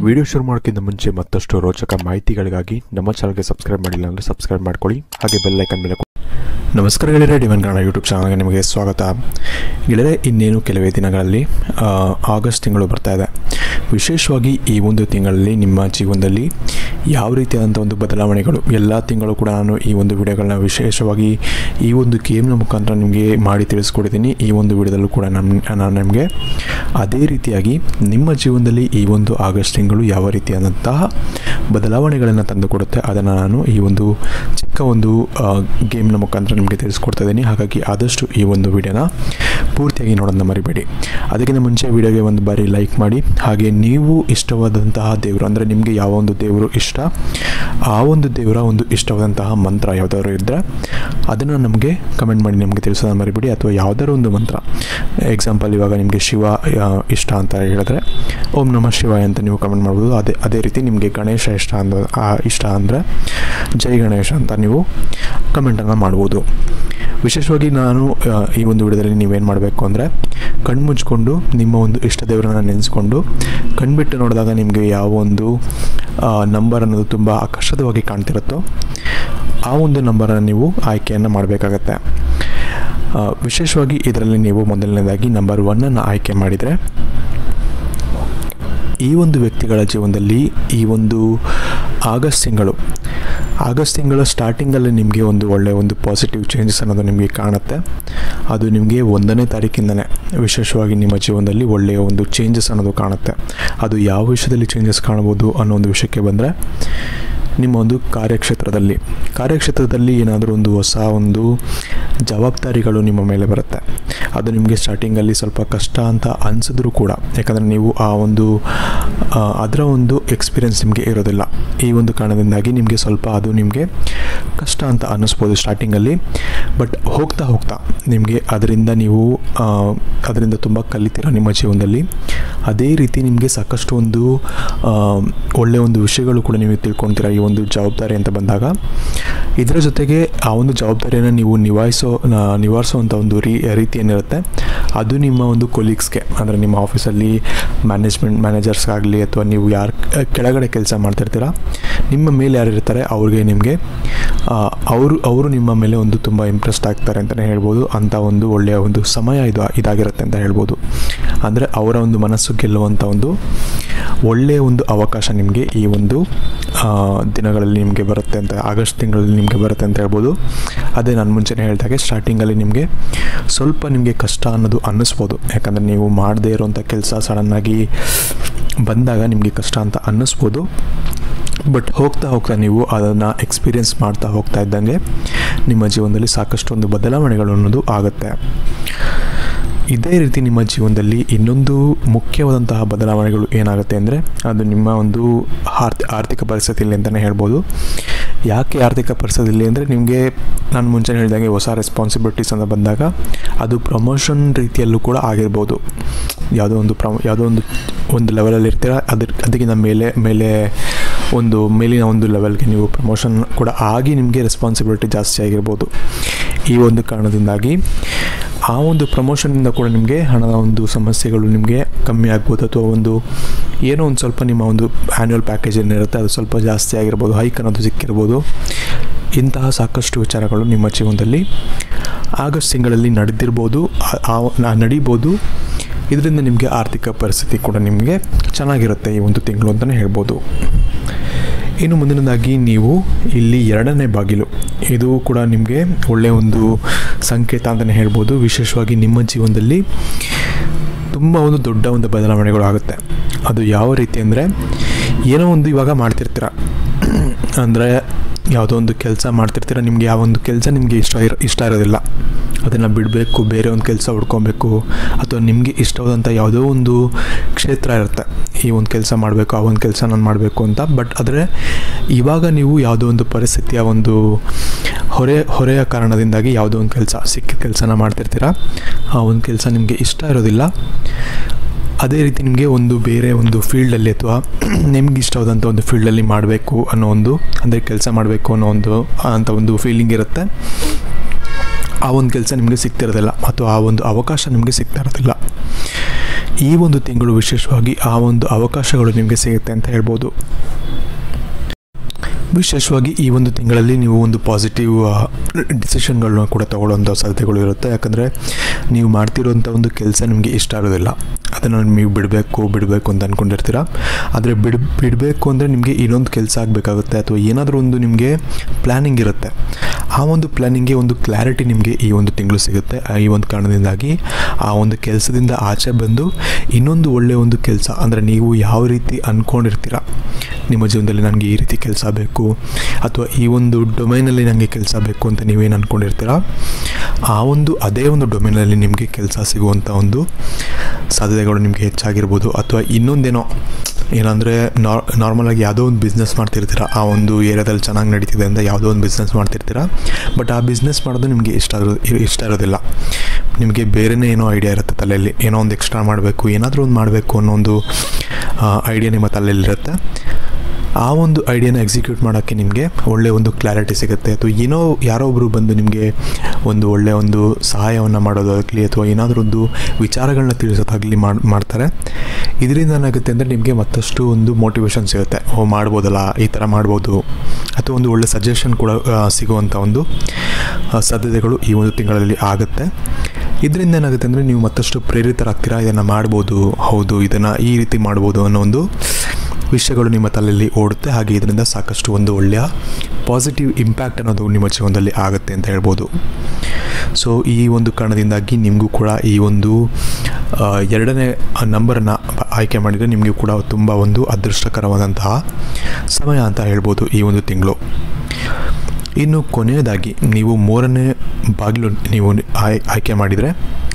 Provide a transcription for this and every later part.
video ಶುರು ಮಾಡೋಕ್ಕಿಂತ ಮುಂಚೆ ಮತ್ತಷ್ಟು ರೋಚಕ ಮಾಹಿತಿಗಳಿಗಾಗಿ ನಮ್ಮ ಚಾನಲ್ಗೆ ಸಬ್ಸ್ಕ್ರೈಬ್ ಮಾಡಿಲ್ಲ ಅಂದರೆ ಸಬ್ಸ್ಕ್ರೈಬ್ ಮಾಡ್ಕೊಳ್ಳಿ ಹಾಗೆ ಬೆಲ್ ಐಕನ್ ಮೇಲೆ ನಮಸ್ಕಾರ ಗೆಳೆಯರೆ ಡಿವನ್ ಕನ್ನಡ ಯೂಟ್ಯೂಬ್ ಚಾನಲ್ಗೆ ನಿಮಗೆ ಸ್ವಾಗತ ಗೆಳೆಯರೆ ಇನ್ನೇನು ಕೆಲವೇ ದಿನಗಳಲ್ಲಿ ಆ, ಆಗಸ್ಟ್ ತಿಂಗಳು ಬರ್ತಾ ಇದೆ ವಿಶೇಷವಾಗಿ ಈ ಒಂದು ತಿಂಗಳಲ್ಲಿ ನಿಮ್ಮ ಜೀವನದಲ್ಲಿ ಯಾವ ರೀತಿಯಾದಂಥ ಒಂದು ಬದಲಾವಣೆಗಳು ಎಲ್ಲ ತಿಂಗಳು ಕೂಡ ನಾನು ಈ ಒಂದು ವಿಡಿಯೋಗಳನ್ನ ವಿಶೇಷವಾಗಿ ಈ ಒಂದು ಗೇಮ್ನ ಮುಖಾಂತರ ನಿಮಗೆ ಮಾಡಿ ತಿಳಿಸ್ಕೊಡಿದ್ದೀನಿ ಈ ಒಂದು ವಿಡಿಯೋದಲ್ಲೂ ಕೂಡ ನಮ್ಮ ನಾನು ನಿಮಗೆ ಅದೇ ರೀತಿಯಾಗಿ ನಿಮ್ಮ ಜೀವನದಲ್ಲಿ ಈ ಒಂದು ಆಗಸ್ಟ್ ತಿಂಗಳು ಯಾವ ರೀತಿಯಾದಂತಹ ಬದಲಾವಣೆಗಳನ್ನು ತಂದುಕೊಡುತ್ತೆ ಅದನ್ನು ನಾನು ಈ ಒಂದು ಚಿಕ್ಕ ಒಂದು ಆ, ಗೇಮ್ನ ಮುಖಾಂತರ ನಿಮಗೆ ತಿಳಿಸ್ಕೊಡ್ತಾ ಇದ್ದೀನಿ ಹಾಗಾಗಿ ಆದಷ್ಟು ಈ ಒಂದು ವಿಡಿಯೋನ ಪೂರ್ತಿಯಾಗಿ ನೋಡೋದನ್ನ ಮರಿಬೇಡಿ ಅದಕ್ಕಿಂತ ಮುಂಚೆ ವಿಡಿಯೋಗೆ ಒಂದು ಬಾರಿ ಲೈಕ್ ಮಾಡಿ ಹಾಗೆ ನೀವು ಇಷ್ಟವಾದಂತಹ ದೇವರು ಅಂದರೆ ನಿಮಗೆ ಯಾವ ಒಂದು ದೇವರು ಇಷ್ಟ ಆ ಒಂದು ದೇವರ ಒಂದು ಇಷ್ಟವಾದಂತಹ ಮಂತ್ರ ಯಾವುದಾದ್ರು ಇದ್ದರೆ ಅದನ್ನು ನಮಗೆ ಕಮೆಂಟ್ ಮಾಡಿ ನಮಗೆ ತಿಳಿಸೋದನ್ನ ಮರಿಬೇಡಿ ಅಥವಾ ಯಾವುದಾದ್ರು ಒಂದು ಮಂತ್ರ ಎಕ್ಸಾಂಪಲ್ ಇವಾಗ ನಿಮಗೆ ಶಿವ ಆ, ಇಷ್ಟ ಅಂತ ಹೇಳಿದ್ರೆ ಓಂ ನಮಃ ಶಿವಾಯ ಅಂತ ನೀವು ಕಮೆಂಟ್ ಮಾಡ್ಬೋದು ಅದೇ ಅದೇ ರೀತಿ ನಿಮಗೆ ಗಣೇಶ ಇಷ್ಟ ಅಂದ ಆ, ಇಷ್ಟ ಅಂದರೆ ಜೈ ಗಣೇಶ ಅಂತ ನೀವು ಕಮೆಂಟನ್ನು ಮಾಡ್ಬೋದು ವಿಶೇಷವಾಗಿ ನಾನು ಆ, ಈ ಒಂದು ವಿಡಿಯೋದಲ್ಲಿ ನೀವೇನು ಮಾಡಬೇಕು ಅಂದರೆ ಕಣ್ಮುಚ್ಕೊಂಡು ನಿಮ್ಮ ಒಂದು ಇಷ್ಟ ದೇವರನ್ನ ನೆನೆಸ್ಕೊಂಡು ಕಣ್ಬಿಟ್ಟು ನೋಡಿದಾಗ ನಿಮಗೆ ಯಾವ ಒಂದು ನಂಬರ್ ಅನ್ನೋದು ತುಂಬ ಆಕರ್ಷಕವಾಗಿ ಕಾಣ್ತಿರುತ್ತೋ ಆ ಒಂದು ನಂಬರನ್ನು ನೀವು ಆಯ್ಕೆಯನ್ನು ಮಾಡಬೇಕಾಗತ್ತೆ ಆ, ವಿಶೇಷವಾಗಿ ಇದರಲ್ಲಿ ನೀವು ಮೊದಲನೇದಾಗಿ ನಂಬರ್ ಒನ್ನನ್ನು ಆಯ್ಕೆ ಮಾಡಿದರೆ ಈ ಒಂದು ವ್ಯಕ್ತಿಗಳ ಜೀವನದಲ್ಲಿ ಈ ಒಂದು ಆಗಸ್ಟ್ ತಿಂಗಳು ಆಗಸ್ಟ್ ತಿಂಗಳ ಸ್ಟಾರ್ಟಿಂಗಲ್ಲಿ ನಿಮಗೆ ಒಂದು ಒಳ್ಳೆಯ ಒಂದು ಪಾಸಿಟಿವ್ ಚೇಂಜಸ್ ಅನ್ನೋದು ನಿಮಗೆ ಕಾಣುತ್ತೆ ಅದು ನಿಮಗೆ ಒಂದನೇ ತಾರೀಕಿಂದನೇ ವಿಶೇಷವಾಗಿ ನಿಮ್ಮ ಜೀವನದಲ್ಲಿ ಒಳ್ಳೆಯ ಒಂದು ಚೇಂಜಸ್ ಅನ್ನೋದು ಕಾಣುತ್ತೆ ಅದು ಯಾವ ವಿಷಯದಲ್ಲಿ ಚೇಂಜಸ್ ಕಾಣ್ಬೋದು ಅನ್ನೋ ಒಂದು ವಿಷಯಕ್ಕೆ ಬಂದರೆ ನಿಮ್ಮ ಒಂದು ಕಾರ್ಯಕ್ಷೇತ್ರದಲ್ಲಿ ಕಾರ್ಯಕ್ಷೇತ್ರದಲ್ಲಿ ಏನಾದರೂ ಒಂದು ಹೊಸ ಒಂದು ಜವಾಬ್ದಾರಿಗಳು ನಿಮ್ಮ ಮೇಲೆ ಬರುತ್ತೆ ಅದು ನಿಮಗೆ ಸ್ಟಾರ್ಟಿಂಗಲ್ಲಿ ಸ್ವಲ್ಪ ಕಷ್ಟ ಅಂತ ಅನಿಸಿದ್ರೂ ಕೂಡ ಯಾಕಂದರೆ ನೀವು ಆ ಒಂದು ಆ, ಅದರ ಒಂದು ಎಕ್ಸ್ಪೀರಿಯೆನ್ಸ್ ನಿಮಗೆ ಇರೋದಿಲ್ಲ ಈ ಒಂದು ಕಾರಣದಿಂದಾಗಿ ನಿಮಗೆ ಸ್ವಲ್ಪ ಅದು ನಿಮಗೆ ಕಷ್ಟ ಅಂತ ಅನ್ನಿಸ್ಬೋದು ಸ್ಟಾರ್ಟಿಂಗಲ್ಲಿ ಬಟ್ ಹೋಗ್ತಾ ಹೋಗ್ತಾ ನಿಮಗೆ ಅದರಿಂದ ನೀವು ಆ, ಅದರಿಂದ ತುಂಬ ಕಲಿತೀರ ನಿಮ್ಮ ಜೀವನದಲ್ಲಿ ಅದೇ ರೀತಿ ನಿಮಗೆ ಸಾಕಷ್ಟು ಒಂದು ಆ, ಒಳ್ಳೆಯ ಒಂದು ವಿಷಯಗಳು ಕೂಡ ನೀವು ತಿಳ್ಕೊತೀರ ಈ ಒಂದು ಜವಾಬ್ದಾರಿ ಅಂತ ಬಂದಾಗ ಇದರ ಜೊತೆಗೆ ಆ ಒಂದು ಜವಾಬ್ದಾರಿಯನ್ನು ನೀವು ನಿಭಾಯಿಸೋ ನ- ನಿವಾರಿಸುವಂಥ ಒಂದು ರೀ ರೀತಿ ಏನಿರುತ್ತೆ ಅದು ನಿಮ್ಮ ಒಂದು ಕೊಲೀಗ್ಸ್ಗೆ ಅಂದರೆ ನಿಮ್ಮ ಆಫೀಸಲ್ಲಿ ಮ್ಯಾನೇಜ್ಮೆಂಟ್ ಮ್ಯಾನೇಜರ್ಸ್ಗಾಗಲಿ ಅಥವಾ ನೀವು ಯಾರು ಕೆಳಗಡೆ ಕೆಲಸ ಮಾಡ್ತಿರ್ತೀರ ನಿಮ್ಮ ಮೇಲೆ ಯಾರು ಇರ್ತಾರೆ ಅವ್ರಿಗೆ ನಿಮಗೆ ಅವರು ಅವರು ನಿಮ್ಮ ಮೇಲೆ ಒಂದು ತುಂಬ ಇಂಪ್ರೆಸ್ಡ್ ಆಗ್ತಾರೆ ಅಂತಲೇ ಹೇಳ್ಬೋದು ಅಂಥ ಒಂದು ಒಳ್ಳೆಯ ಒಂದು ಸಮಯ ಇದು ಇದಾಗಿರುತ್ತೆ ಅಂತ ಹೇಳ್ಬೋದು ಅಂದರೆ ಅವರ ಒಂದು ಮನಸ್ಸು ಗೆಲ್ಲುವಂಥ ಒಂದು ಒಳ್ಳೆಯ ಒಂದು ಅವಕಾಶ ನಿಮಗೆ ಈ ಒಂದು ಆ, ದಿನಗಳಲ್ಲಿ ನಿಮಗೆ ಬರುತ್ತೆ ಅಂತ ಆಗಸ್ಟ್ ತಿಂಗಳಲ್ಲಿ ನಿಮಗೆ ಬರುತ್ತೆ ಅಂತ ಹೇಳ್ಬೋದು ಅದೇ ನಾನು ಮುಂಚೆನೇ ಹೇಳಿದಾಗೆ ಸ್ಟಾರ್ಟಿಂಗಲ್ಲಿ ನಿಮಗೆ ಸ್ವಲ್ಪ ನಿಮಗೆ ಕಷ್ಟ ಅನ್ನೋದು ಅನ್ನಿಸ್ಬೋದು ಯಾಕಂದರೆ ನೀವು ಮಾಡದೇ ಇರೋವಂಥ ಕೆಲಸ ಸಡನ್ನಾಗಿ ಬಂದಾಗ ನಿಮಗೆ ಕಷ್ಟ ಅಂತ ಅನ್ನಿಸ್ಬೋದು ಬಟ್ ಹೋಗ್ತಾ ಹೋಗ್ತಾ ನೀವು ಅದನ್ನು ಎಕ್ಸ್ಪೀರಿಯೆನ್ಸ್ ಮಾಡ್ತಾ ಹೋಗ್ತಾ ಇದ್ದಂಗೆ ನಿಮ್ಮ ಜೀವನದಲ್ಲಿ ಸಾಕಷ್ಟು ಒಂದು ಬದಲಾವಣೆಗಳು ಅನ್ನೋದು ಆಗುತ್ತೆ ಇದೇ ರೀತಿ ನಿಮ್ಮ ಜೀವನದಲ್ಲಿ ಇನ್ನೊಂದು ಮುಖ್ಯವಾದಂತಹ ಬದಲಾವಣೆಗಳು ಏನಾಗುತ್ತೆ ಅಂದರೆ ಅದು ನಿಮ್ಮ ಒಂದು ಆರ್ಥ ಆರ್ಥಿಕ ಪರಿಸ್ಥಿತಿಯಲ್ಲಿ ಅಂತಲೇ ಹೇಳ್ಬೋದು ಯಾಕೆ ಆರ್ಥಿಕ ಪರಿಸ್ಥಿತಿಯಲ್ಲಿ ಅಂದರೆ ನಿಮಗೆ ನಾನು ಮುಂಚೆ ಹೇಳಿದಾಗೆ ಹೊಸ ರೆಸ್ಪಾನ್ಸಿಬಿಲಿಟೀಸ್ ಅಂತ ಬಂದಾಗ ಅದು ಪ್ರಮೋಷನ್ ರೀತಿಯಲ್ಲೂ ಕೂಡ ಆಗಿರ್ಬೋದು ಯಾವುದೋ ಒಂದು ಪ್ರಮ ಯಾವುದೋ ಒಂದು ಒಂದು ಲೆವೆಲಲ್ಲಿ ಇರ್ತೀರ ಅದ್ರ ಅದಕ್ಕಿಂತ ಮೇಲೆ ಮೇಲೆ ಒಂದು ಮೇಲಿನ ಒಂದು ಲೆವೆಲ್ಗೆ ನೀವು ಪ್ರಮೋಷನ್ ಕೂಡ ಆಗಿ ನಿಮಗೆ ರೆಸ್ಪಾನ್ಸಿಬಿಲಿಟಿ ಜಾಸ್ತಿ ಆಗಿರ್ಬೋದು ಈ ಒಂದು ಕಾರಣದಿಂದಾಗಿ ಆ ಒಂದು ಪ್ರಮೋಷನಿಂದ ಕೂಡ ನಿಮಗೆ ಹಣದ ಒಂದು ಸಮಸ್ಯೆಗಳು ನಿಮಗೆ ಕಮ್ಮಿ ಆಗ್ಬೋದು ಅಥವಾ ಒಂದು ಏನೋ ಒಂದು ಸ್ವಲ್ಪ ನಿಮ್ಮ ಒಂದು ಆ್ಯನ್ಯುವಲ್ ಪ್ಯಾಕೇಜ್ ಏನಿರುತ್ತೆ ಅದು ಸ್ವಲ್ಪ ಜಾಸ್ತಿ ಆಗಿರ್ಬೋದು ಹೈಕ್ ಅನ್ನೋದು ಸಿಕ್ಕಿರ್ಬೋದು ಇಂತಹ ಸಾಕಷ್ಟು ವಿಚಾರಗಳು ನಿಮ್ಮ ಜೀವನದಲ್ಲಿ ಆಗಸ್ಟ್ ತಿಂಗಳಲ್ಲಿ ನಡೆದಿರ್ಬೋದು ಆ- ಆ- ನ- ನಡೀಬೋದು ಇದರಿಂದ ನಿಮಗೆ ಆರ್ಥಿಕ ಪರಿಸ್ಥಿತಿ ಕೂಡ ನಿಮಗೆ ಚೆನ್ನಾಗಿರುತ್ತೆ ಈ ಒಂದು ತಿಂಗಳು ಅಂತಲೇ ಹೇಳ್ಬೋದು ಇನ್ನು ಮುಂದಿನದಾಗಿ ನೀವು ಇಲ್ಲಿ ಎರಡನೇ ಬಾಗಿಲು ಇದು ಕೂಡ ನಿಮಗೆ ಒಳ್ಳೆಯ ಒಂದು ಸಂಕೇತ ಅಂತಲೇ ಹೇಳ್ಬೋದು ವಿಶೇಷವಾಗಿ ನಿಮ್ಮ ಜೀವನದಲ್ಲಿ ತುಂಬ ಒಂದು ದೊಡ್ಡ ಒಂದು ಬದಲಾವಣೆಗಳು ಆಗುತ್ತೆ ಅದು ಯಾವ ರೀತಿ ಅಂದರೆ ಏನೋ ಒಂದು ಇವಾಗ ಮಾಡ್ತಿರ್ತೀರ ಅಂದರೆ ಯಾವುದೋ ಒಂದು ಕೆಲಸ ಮಾಡ್ತಿರ್ತೀರ ನಿಮಗೆ ಯಾವ ಒಂದು ಕೆಲಸ ನಿಮಗೆ ಇಷ್ಟ ಇರ ಇಷ್ಟ ಇರೋದಿಲ್ಲ ಅದನ್ನು ಬಿಡಬೇಕು ಬೇರೆ ಒಂದು ಕೆಲಸ ಹುಡ್ಕೊಬೇಕು ಅಥವಾ ನಿಮಗೆ ಇಷ್ಟವಾದಂಥ ಯಾವುದೋ ಒಂದು ಕ್ಷೇತ್ರ ಇರುತ್ತೆ ಈ ಒಂದು ಕೆಲಸ ಮಾಡಬೇಕು ಆ ಒಂದು ಕೆಲಸ ನಾನು ಮಾಡಬೇಕು ಅಂತ ಬಟ್ ಆದರೆ ಇವಾಗ ನೀವು ಯಾವುದೋ ಒಂದು ಪರಿಸ್ಥಿತಿಯ ಒಂದು ಹೊರೆ ಹೊರೆಯ ಕಾರಣದಿಂದಾಗಿ ಯಾವುದೋ ಒಂದು ಕೆಲಸ ಸಿಕ್ಕಿದ ಕೆಲಸನ ಮಾಡ್ತಿರ್ತೀರ ಆ ಒಂದು ಕೆಲಸ ನಿಮಗೆ ಇಷ್ಟ ಇರೋದಿಲ್ಲ ಅದೇ ರೀತಿ ನಿಮಗೆ ಒಂದು ಬೇರೆ ಒಂದು ಫೀಲ್ಡಲ್ಲಿ ಅಥವಾ ನಿಮ್ಗೆ ಇಷ್ಟವಾದಂಥ ಒಂದು ಫೀಲ್ಡಲ್ಲಿ ಮಾಡಬೇಕು ಅನ್ನೋ ಒಂದು ಅಂದರೆ ಕೆಲಸ ಮಾಡಬೇಕು ಅನ್ನೋ ಒಂದು ಅಂಥ ಒಂದು ಫೀಲಿಂಗ್ ಇರುತ್ತೆ ಆ ಒಂದು ಕೆಲಸ ನಿಮಗೆ ಸಿಗ್ತಿರೋದಿಲ್ಲ ಅಥವಾ ಆ ಒಂದು ಅವಕಾಶ ನಿಮಗೆ ಸಿಗ್ತಾ ಇರೋದಿಲ್ಲ ಈ ಒಂದು ತಿಂಗಳು ವಿಶೇಷವಾಗಿ ಆ ಒಂದು ಅವಕಾಶಗಳು ನಿಮಗೆ ಸಿಗುತ್ತೆ ಅಂತ ಹೇಳ್ಬೋದು ವಿಶೇಷವಾಗಿ ಈ ಒಂದು ತಿಂಗಳಲ್ಲಿ ನೀವು ಒಂದು ಪಾಸಿಟಿವ್ ಡಿಸಿಷನ್ಗಳನ್ನ ಕೂಡ ತಗೊಳ್ಳೋಂಥ ಸಾಧ್ಯತೆಗಳು ಇರುತ್ತೆ ಯಾಕಂದರೆ ನೀವು ಮಾಡ್ತಿರೋಂಥ ಒಂದು ಕೆಲಸ ನಿಮಗೆ ಇಷ್ಟ ಆಗೋದಿಲ್ಲ ಅದನ್ನು ನೀವು ಬಿಡಬೇಕು ಬಿಡಬೇಕು ಅಂತ ಅಂದ್ಕೊಂಡಿರ್ತೀರ ಆದರೆ ಬಿಡ್ ಬಿಡಬೇಕು ಅಂದರೆ ನಿಮಗೆ ಇನ್ನೊಂದು ಕೆಲಸ ಆಗಬೇಕಾಗುತ್ತೆ ಅಥವಾ ಏನಾದರೂ ಒಂದು ನಿಮಗೆ ಪ್ಲ್ಯಾನಿಂಗ್ ಇರುತ್ತೆ ಆ ಒಂದು ಪ್ಲ್ಯಾನಿಂಗ್ಗೆ ಒಂದು ಕ್ಲಾರಿಟಿ ನಿಮಗೆ ಈ ಒಂದು ತಿಂಗಳು ಸಿಗುತ್ತೆ ಈ ಒಂದು ಕಾರಣದಿಂದಾಗಿ ಆ ಒಂದು ಕೆಲಸದಿಂದ ಆಚೆ ಬಂದು ಇನ್ನೊಂದು ಒಳ್ಳೆಯ ಒಂದು ಕೆಲಸ ಅಂದರೆ ನೀವು ಯಾವ ರೀತಿ ಅಂದ್ಕೊಂಡಿರ್ತೀರ ನಿಮ್ಮ ಜೀವನದಲ್ಲಿ ನನಗೆ ಈ ರೀತಿ ಕೆಲಸ ಬೇಕು ಅಥವಾ ಈ ಒಂದು ಡೊಮೈನಲ್ಲಿ ನನಗೆ ಕೆಲಸ ಬೇಕು ಅಂತ ನೀವೇನು ಅಂದ್ಕೊಂಡಿರ್ತೀರ ಆ ಒಂದು ಅದೇ ಒಂದು ಡೊಮೈನಲ್ಲಿ ನಿಮಗೆ ಕೆಲಸ ಸಿಗುವಂಥ ಒಂದು ಸಾಧ್ಯತೆಗಳು ನಿಮಗೆ ಹೆಚ್ಚಾಗಿರ್ಬೋದು ಅಥವಾ ಇನ್ನೊಂದೇನೋ ಏನಂದರೆ ನಾರ್ ನಾರ್ಮಲಾಗಿ ಯಾವುದೋ ಒಂದು ಬಿಸ್ನೆಸ್ ಮಾಡ್ತಿರ್ತೀರ ಆ ಒಂದು ಏರಿಯಾದಲ್ಲಿ ಚೆನ್ನಾಗಿ ನಡೀತಿದೆ ಅಂತ ಯಾವುದೋ ಒಂದು ಬಿಸ್ನೆಸ್ ಮಾಡ್ತಿರ್ತೀರ ಬಟ್ ಆ ಬಿಸ್ನೆಸ್ ಮಾಡೋದು ನಿಮಗೆ ಇಷ್ಟ ಇರೋ ಇಷ್ಟ ಇರೋದಿಲ್ಲ ನಿಮಗೆ ಬೇರೆನೇ ಏನೋ ಐಡಿಯಾ ಇರುತ್ತೆ ತಲೆಯಲ್ಲಿ ಏನೋ ಒಂದು ಎಕ್ಸ್ಟ್ರಾ ಮಾಡಬೇಕು ಏನಾದರೂ ಒಂದು ಮಾಡಬೇಕು ಅನ್ನೋ ಒಂದು ಐಡಿಯಾ ನಿಮ್ಮ ತಲೆಯಲ್ಲಿರುತ್ತೆ ಆ ಒಂದು ಐಡಿಯಾನ ಎಕ್ಸಿಕ್ಯೂಟ್ ಮಾಡೋಕ್ಕೆ ನಿಮಗೆ ಒಳ್ಳೆಯ ಒಂದು ಕ್ಲಾರಿಟಿ ಸಿಗುತ್ತೆ ಅಥವಾ ಏನೋ ಯಾರೋ ಒಬ್ಬರು ಬಂದು ನಿಮಗೆ ಒಂದು ಒಳ್ಳೆಯ ಒಂದು ಸಹಾಯವನ್ನು ಮಾಡೋದಾಗಲಿ ಅಥವಾ ಏನಾದರೂ ಒಂದು ವಿಚಾರಗಳನ್ನ ತಿಳಿಸೋದಾಗಲಿ ಮಾಡಿ ಮಾಡ್ತಾರೆ ಇದರಿಂದ ಏನಾಗುತ್ತೆ ಅಂದರೆ ನಿಮಗೆ ಮತ್ತಷ್ಟು ಒಂದು ಮೋಟಿವೇಶನ್ ಸಿಗುತ್ತೆ ಓ ಮಾಡ್ಬೋದಲ್ಲ ಈ ಥರ ಮಾಡ್ಬೋದು ಅಥವಾ ಒಂದು ಒಳ್ಳೆ ಸಜೆಷನ್ ಕೂಡ ಸಿಗುವಂಥ ಒಂದು ಸಾಧ್ಯತೆಗಳು ಈ ಒಂದು ತಿಂಗಳಲ್ಲಿ ಆಗುತ್ತೆ ಇದರಿಂದ ಏನಾಗುತ್ತೆ ಅಂದರೆ ನೀವು ಮತ್ತಷ್ಟು ಪ್ರೇರಿತರಾಗ್ತೀರಾ ಇದನ್ನು ಮಾಡ್ಬೋದು ಹೌದು ಇದನ್ನು ಈ ರೀತಿ ಮಾಡ್ಬೋದು ಅನ್ನೋ ಒಂದು ವಿಷಯಗಳು ನಿಮ್ಮ ತಲೆಯಲ್ಲಿ ಓಡುತ್ತೆ ಹಾಗೆ ಇದರಿಂದ ಸಾಕಷ್ಟು ಒಂದು ಒಳ್ಳೆಯ ಪಾಸಿಟಿವ್ ಇಂಪ್ಯಾಕ್ಟ್ ಅನ್ನೋದು ನಿಮ್ಮ ಜೀವನದಲ್ಲಿ ಆಗುತ್ತೆ ಅಂತ ಹೇಳ್ಬೋದು ಸೊ ಈ ಒಂದು ಕಾರಣದಿಂದಾಗಿ ನಿಮಗೂ ಕೂಡ ಈ ಒಂದು ಎರಡನೇ ನಂಬರನ್ನು ಆಯ್ಕೆ ಮಾಡಿದರೆ ನಿಮಗೂ ಕೂಡ ತುಂಬ ಒಂದು ಅದೃಷ್ಟಕರವಾದಂತಹ ಸಮಯ ಅಂತ ಹೇಳ್ಬೋದು ಈ ಒಂದು ತಿಂಗಳು ಇನ್ನು ಕೊನೆಯದಾಗಿ ನೀವು ಮೂರನೇ ಬಾಗಿಲು ನೀವು ಆಯ್ ಆಯ್ಕೆ ಮಾಡಿದರೆ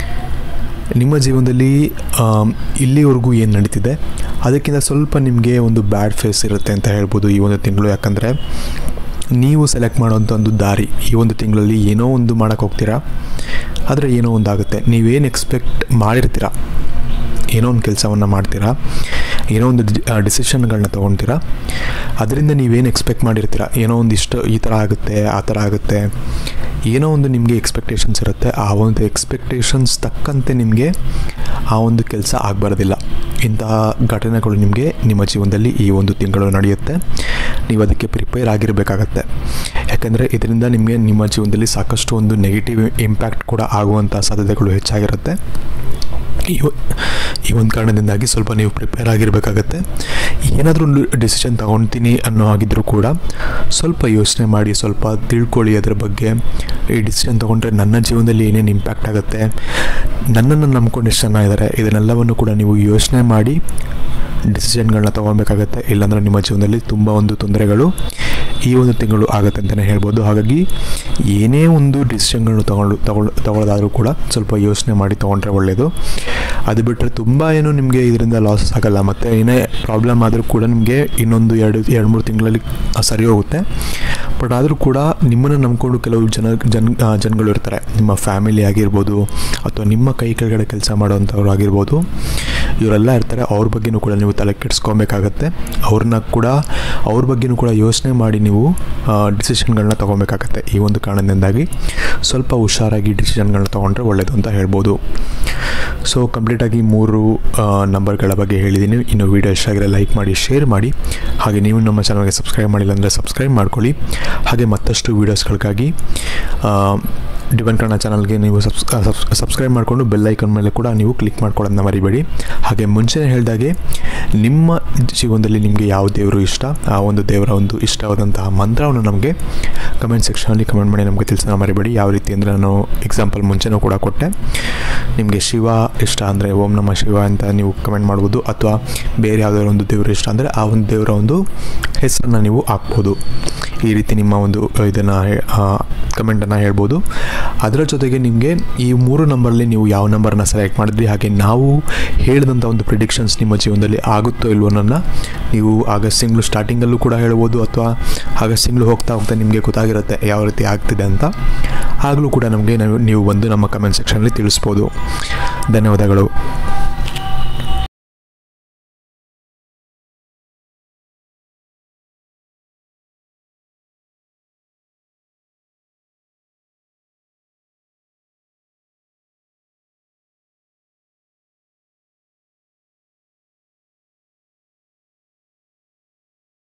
ನಿಮ್ಮ ಜೀವನದಲ್ಲಿ ಇಲ್ಲಿವರೆಗೂ ಏನು ನಡೀತಿದೆ ಅದಕ್ಕಿಂತ ಸ್ವಲ್ಪ ನಿಮಗೆ ಒಂದು ಬ್ಯಾಡ್ ಫೇಸ್ ಇರುತ್ತೆ ಅಂತ ಹೇಳ್ಬೋದು ಈ ಒಂದು ತಿಂಗಳು ಯಾಕಂದರೆ ನೀವು ಸೆಲೆಕ್ಟ್ ಮಾಡೋಂಥ ಒಂದು ದಾರಿ ಈ ಒಂದು ತಿಂಗಳಲ್ಲಿ ಏನೋ ಒಂದು ಮಾಡೋಕ್ಕೆ ಹೋಗ್ತೀರಾ ಆದರೆ ಏನೋ ಒಂದು ಆಗುತ್ತೆ ನೀವೇನು ಎಕ್ಸ್ಪೆಕ್ಟ್ ಮಾಡಿರ್ತೀರ ಏನೋ ಒಂದು ಕೆಲಸವನ್ನು ಮಾಡ್ತೀರಾ ಏನೋ ಒಂದು ಡಿಸಿಷನ್ಗಳನ್ನ ತೊಗೊಳ್ತೀರಾ ಅದರಿಂದ ನೀವೇನು ಎಕ್ಸ್ಪೆಕ್ಟ್ ಮಾಡಿರ್ತೀರ ಏನೋ ಒಂದು ಇಷ್ಟು ಈ ಥರ ಆಗುತ್ತೆ ಆ ಥರ ಆಗುತ್ತೆ ಏನೋ ಒಂದು ನಿಮಗೆ ಎಕ್ಸ್ಪೆಕ್ಟೇಷನ್ಸ್ ಇರುತ್ತೆ ಆ ಒಂದು ಎಕ್ಸ್ಪೆಕ್ಟೇಷನ್ಸ್ ತಕ್ಕಂತೆ ನಿಮಗೆ ಆ ಒಂದು ಕೆಲಸ ಆಗಬಾರ್ದಿಲ್ಲ ಇಂತಹ ಘಟನೆಗಳು ನಿಮಗೆ ನಿಮ್ಮ ಜೀವನದಲ್ಲಿ ಈ ಒಂದು ತಿಂಗಳು ನಡೆಯುತ್ತೆ ನೀವು ಅದಕ್ಕೆ ಪ್ರಿಪೇರ್ ಆಗಿರಬೇಕಾಗತ್ತೆ ಯಾಕಂದರೆ ಇದರಿಂದ ನಿಮಗೆ ನಿಮ್ಮ ಜೀವನದಲ್ಲಿ ಸಾಕಷ್ಟು ಒಂದು ನೆಗೆಟಿವ್ ಇಂಪ್ಯಾಕ್ಟ್ ಕೂಡ ಆಗುವಂಥ ಸಾಧ್ಯತೆಗಳು ಹೆಚ್ಚಾಗಿರುತ್ತೆ ಈ ಈ ಒಂದು ಕಾರಣದಿಂದಾಗಿ ಸ್ವಲ್ಪ ನೀವು ಪ್ರಿಪೇರ್ ಆಗಿರಬೇಕಾಗತ್ತೆ ಏನಾದರೂ ಒಂದು ಡಿಸಿಷನ್ ತೊಗೊಳ್ತೀನಿ ಅನ್ನೋ ಆಗಿದ್ದರೂ ಕೂಡ ಸ್ವಲ್ಪ ಯೋಚನೆ ಮಾಡಿ ಸ್ವಲ್ಪ ತಿಳ್ಕೊಳ್ಳಿ ಅದರ ಬಗ್ಗೆ ಈ ಡಿಸಿಷನ್ ತೊಗೊಂಡ್ರೆ ನನ್ನ ಜೀವನದಲ್ಲಿ ಏನೇನು ಇಂಪ್ಯಾಕ್ಟ್ ಆಗುತ್ತೆ ನನ್ನನ್ನು ನಂಬ್ಕೊಂಡು ಎಷ್ಟು ಜನ ಇದ್ದಾರೆ ಇದನ್ನೆಲ್ಲವನ್ನು ಕೂಡ ನೀವು ಯೋಚನೆ ಮಾಡಿ ಡಿಸಿಷನ್ಗಳನ್ನ ತೊಗೊಳ್ಬೇಕಾಗತ್ತೆ ಇಲ್ಲಾಂದರೆ ನಿಮ್ಮ ಜೀವನದಲ್ಲಿ ತುಂಬ ಒಂದು ತೊಂದರೆಗಳು ಈ ಒಂದು ತಿಂಗಳು ಆಗುತ್ತೆ ಅಂತಲೇ ಹೇಳ್ಬೋದು ಹಾಗಾಗಿ ಏನೇ ಒಂದು ಡಿಸಿಷನ್ಗಳನ್ನು ತಗೊಳ್ಳು ತಗೊಳ್ ತಗೊಳ್ಳೋದಾದರೂ ಕೂಡ ಸ್ವಲ್ಪ ಯೋಚನೆ ಮಾಡಿ ತೊಗೊಂಡ್ರೆ ಒಳ್ಳೆಯದು ಅದು ಬಿಟ್ಟರೆ ತುಂಬ ಏನು ನಿಮಗೆ ಇದರಿಂದ ಲಾಸ್ ಆಗಲ್ಲ ಮತ್ತು ಏನೇ ಪ್ರಾಬ್ಲಮ್ ಆದರೂ ಕೂಡ ನಿಮಗೆ ಇನ್ನೊಂದು ಎರಡು ಎರಡು ಮೂರು ತಿಂಗಳಲ್ಲಿ ಸರಿ ಹೋಗುತ್ತೆ ಬಟ್ ಆದರೂ ಕೂಡ ನಿಮ್ಮನ್ನು ನಂಬ್ಕೊಂಡು ಕೆಲವು ಜನ ಜನ ಜನಗಳು ಇರ್ತಾರೆ ನಿಮ್ಮ ಫ್ಯಾಮಿಲಿ ಆಗಿರ್ಬೋದು ಅಥವಾ ನಿಮ್ಮ ಕೈ ಕೆಳಗಡೆ ಕೆಲಸ ಮಾಡೋವಂಥವ್ರು ಆಗಿರ್ಬೋದು ಇವರೆಲ್ಲ ಇರ್ತಾರೆ ಅವ್ರ ಬಗ್ಗೆನೂ ಕೂಡ ನೀವು ತಲೆ ಕೆಡಿಸ್ಕೊಬೇಕಾಗತ್ತೆ ಅವ್ರನ್ನ ಕೂಡ ಅವ್ರ ಬಗ್ಗೆನೂ ಕೂಡ ಯೋಚನೆ ಮಾಡಿ ನೀವು ಡಿಸಿಷನ್ಗಳನ್ನ ತೊಗೊಬೇಕಾಗತ್ತೆ ಈ ಒಂದು ಕಾರಣದಿಂದಾಗಿ ಸ್ವಲ್ಪ ಹುಷಾರಾಗಿ ಡಿಸಿಷನ್ಗಳನ್ನ ತೊಗೊಂಡ್ರೆ ಒಳ್ಳೆಯದು ಅಂತ ಹೇಳ್ಬೋದು ಸೊ ಕಂಪ್ಲೀಟಾಗಿ ಮೂರು ನಂಬರ್ಗಳ ಬಗ್ಗೆ ಹೇಳಿದ್ದೀನಿ ಇನ್ನು ವೀಡಿಯೋ ಇಷ್ಟ ಆಗಿರೋ ಲೈಕ್ ಮಾಡಿ ಶೇರ್ ಮಾಡಿ ಹಾಗೆ ನೀವು ನಮ್ಮ ಚಾನಲ್ಗೆ ಸಬ್ಸ್ಕ್ರೈಬ್ ಮಾಡಿಲ್ಲ ಅಂದರೆ ಸಬ್ಸ್ಕ್ರೈಬ್ ಮಾಡ್ಕೊಳ್ಳಿ ಹಾಗೆ ಮತ್ತಷ್ಟು ವೀಡಿಯೋಸ್ಗಳಿಗಾಗಿ ಡಿವನ್ ಕನ್ನಡ ಚಾನಲ್ಗೆ ನೀವು ಸಬ್ಸ್ ಸಬ್ಸ್ಕ್ರೈಬ್ ಮಾಡಿಕೊಂಡು ಬೆಲ್ ಐಕನ್ ಮೇಲೆ ಕೂಡ ನೀವು ಕ್ಲಿಕ್ ಮಾಡ್ಕೊಳ್ಳೋದನ್ನ ಮರಿಬೇಡಿ ಹಾಗೆ ಮುಂಚೆನೇ ಹೇಳಿದಾಗೆ ನಿಮ್ಮ ಜೀವನದಲ್ಲಿ ನಿಮಗೆ ಯಾವ ದೇವರು ಇಷ್ಟ ಆ ಒಂದು ದೇವರ ಒಂದು ಇಷ್ಟವಾದಂತಹ ಮಂತ್ರವನ್ನು ನಮಗೆ ಕಮೆಂಟ್ ಸೆಕ್ಷನಲ್ಲಿ ಕಮೆಂಟ್ ಮಾಡಿ ನಮಗೆ ತಿಳಿಸೋಣ ಮರಿಬೇಡಿ ಯಾವ ರೀತಿ ಅಂದರೆ ನಾನು ಎಕ್ಸಾಂಪಲ್ ಮುಂಚೆನೂ ಕೂಡ ಕೊಟ್ಟೆ ನಿಮಗೆ ಶಿವ ಇಷ್ಟ ಅಂದರೆ ಓಂ ನಮ ಶಿವ ಅಂತ ನೀವು ಕಮೆಂಟ್ ಮಾಡ್ಬೋದು ಅಥವಾ ಬೇರೆ ಯಾವುದಾದ್ರು ಒಂದು ದೇವರು ಇಷ್ಟ ಅಂದರೆ ಆ ಒಂದು ದೇವರ ಒಂದು ಹೆಸರನ್ನು ನೀವು ಹಾಕ್ಬೋದು ಈ ರೀತಿ ನಿಮ್ಮ ಒಂದು ಇದನ್ನು ಕಮೆಂಟನ್ನು ಹೇಳ್ಬೋದು ಅದರ ಜೊತೆಗೆ ನಿಮಗೆ ಈ ಮೂರು ನಂಬರಲ್ಲಿ ನೀವು ಯಾವ ನಂಬರನ್ನ ಸೆಲೆಕ್ಟ್ ಮಾಡಿದ್ರಿ ಹಾಗೆ ನಾವು ಹೇಳಿದಂಥ ಒಂದು ಪ್ರಿಡಿಕ್ಷನ್ಸ್ ನಿಮ್ಮ ಜೀವನದಲ್ಲಿ ಆಗುತ್ತೋ ಇಲ್ವೋ ನನ್ನ ನೀವು ಆಗಸ್ಟ್ ತಿಂಗಳು ಸ್ಟಾರ್ಟಿಂಗಲ್ಲೂ ಕೂಡ ಹೇಳ್ಬೋದು ಅಥವಾ ಆಗಸ್ಟ್ ತಿಂಗಳು ಹೋಗ್ತಾ ಹೋಗ್ತಾ ನಿಮಗೆ ಗೊತ್ತಾಗಿರುತ್ತೆ ಯಾವ ರೀತಿ ಆಗ್ತಿದೆ ಅಂತ ಆಗಲೂ ಕೂಡ ನಮಗೆ ನಾವು ನೀವು ಬಂದು ನಮ್ಮ ಕಮೆಂಟ್ ಸೆಕ್ಷನಲ್ಲಿ ತಿಳಿಸ್ಬೋದು ಧನ್ಯವಾದಗಳು